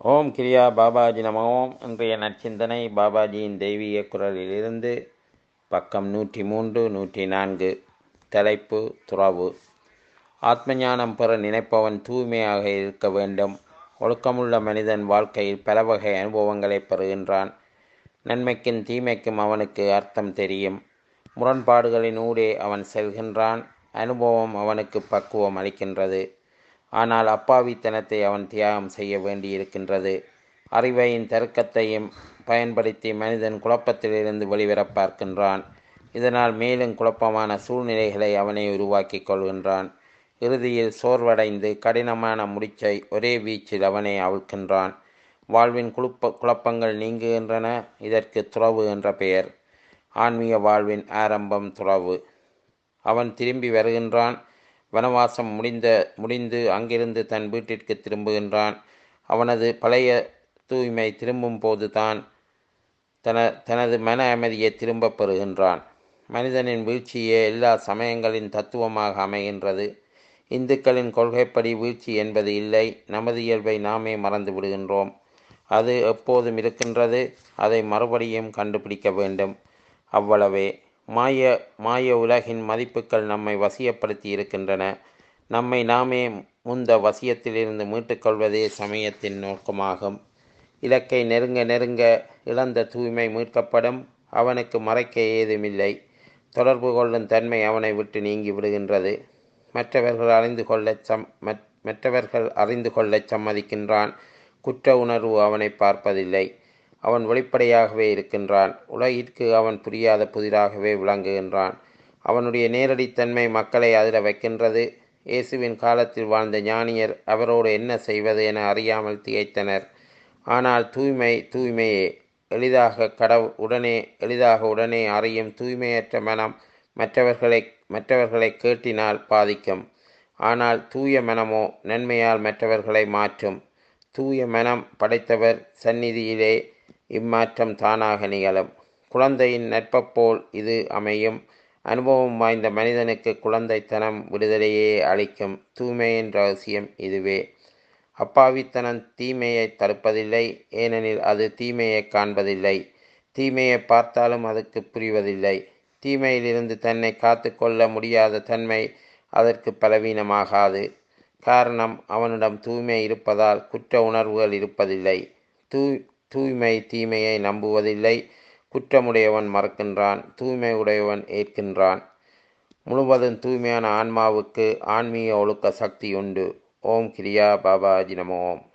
ஓம் கிரியா பாபாஜி நம ஓம் இன்றைய நற்சிந்தனை பாபாஜியின் தெய்வீக குரலிலிருந்து பக்கம் நூற்றி மூன்று நூற்றி நான்கு தலைப்பு துறவு ஆத்மஞானம் பெற நினைப்பவன் தூய்மையாக இருக்க வேண்டும் ஒழுக்கமுள்ள மனிதன் வாழ்க்கையில் பல வகை அனுபவங்களை பெறுகின்றான் நன்மைக்கும் தீமைக்கும் அவனுக்கு அர்த்தம் தெரியும் முரண்பாடுகளின் ஊடே அவன் செல்கின்றான் அனுபவம் அவனுக்கு பக்குவம் அளிக்கின்றது ஆனால் அப்பாவித்தனத்தை அவன் தியாகம் செய்ய வேண்டியிருக்கின்றது அறிவையின் தருக்கத்தையும் பயன்படுத்தி மனிதன் குழப்பத்திலிருந்து வெளிவர பார்க்கின்றான் இதனால் மேலும் குழப்பமான சூழ்நிலைகளை அவனை உருவாக்கி கொள்கின்றான் இறுதியில் சோர்வடைந்து கடினமான முடிச்சை ஒரே வீச்சில் அவனை அவிழ்க்கின்றான் வாழ்வின் குழப்ப குழப்பங்கள் நீங்குகின்றன இதற்கு துறவு என்ற பெயர் ஆன்மீக வாழ்வின் ஆரம்பம் துறவு அவன் திரும்பி வருகின்றான் வனவாசம் முடிந்த முடிந்து அங்கிருந்து தன் வீட்டிற்கு திரும்புகின்றான் அவனது பழைய தூய்மை திரும்பும் போது தான் தன தனது மன அமைதியை திரும்பப் பெறுகின்றான் மனிதனின் வீழ்ச்சியே எல்லா சமயங்களின் தத்துவமாக அமைகின்றது இந்துக்களின் கொள்கைப்படி வீழ்ச்சி என்பது இல்லை நமது இயல்பை நாமே மறந்து விடுகின்றோம் அது எப்போதும் இருக்கின்றது அதை மறுபடியும் கண்டுபிடிக்க வேண்டும் அவ்வளவே மாய மாய உலகின் மதிப்புகள் நம்மை வசியப்படுத்தி இருக்கின்றன நம்மை நாமே முந்த வசியத்திலிருந்து மீட்டுக்கொள்வதே சமயத்தின் நோக்கமாகும் இலக்கை நெருங்க நெருங்க இழந்த தூய்மை மீட்கப்படும் அவனுக்கு மறைக்க ஏதுமில்லை தொடர்பு கொள்ளும் தன்மை அவனை விட்டு நீங்கி விடுகின்றது மற்றவர்கள் அறிந்து கொள்ள சம் மற்றவர்கள் அறிந்து கொள்ளச் சம்மதிக்கின்றான் குற்ற உணர்வு அவனை பார்ப்பதில்லை அவன் வெளிப்படையாகவே இருக்கின்றான் உலகிற்கு அவன் புரியாத புதிராகவே விளங்குகின்றான் அவனுடைய நேரடித்தன்மை மக்களை அதிர வைக்கின்றது இயேசுவின் காலத்தில் வாழ்ந்த ஞானியர் அவரோடு என்ன செய்வது என அறியாமல் திகைத்தனர் ஆனால் தூய்மை தூய்மையே எளிதாக கடவு உடனே எளிதாக உடனே அறியும் தூய்மையற்ற மனம் மற்றவர்களை மற்றவர்களை கேட்டினால் பாதிக்கும் ஆனால் தூய மனமோ நன்மையால் மற்றவர்களை மாற்றும் தூய மனம் படைத்தவர் சந்நிதியிலே இம்மாற்றம் தானாக நிகழும் குழந்தையின் நட்பப்போல் இது அமையும் அனுபவம் வாய்ந்த மனிதனுக்கு குழந்தைத்தனம் விடுதலையே அளிக்கும் தூய்மையின் ரகசியம் இதுவே அப்பாவித்தனம் தீமையை தடுப்பதில்லை ஏனெனில் அது தீமையை காண்பதில்லை தீமையை பார்த்தாலும் அதுக்கு புரிவதில்லை தீமையிலிருந்து தன்னை காத்து கொள்ள முடியாத தன்மை அதற்கு பலவீனமாகாது காரணம் அவனிடம் தூய்மை இருப்பதால் குற்ற உணர்வுகள் இருப்பதில்லை தூ தூய்மை தீமையை நம்புவதில்லை குற்றமுடையவன் மறக்கின்றான் தூய்மை உடையவன் ஏற்கின்றான் முழுவதும் தூய்மையான ஆன்மாவுக்கு ஆன்மீக ஒழுக்க சக்தி உண்டு ஓம் கிரியா பாபாஜி நம ஓம்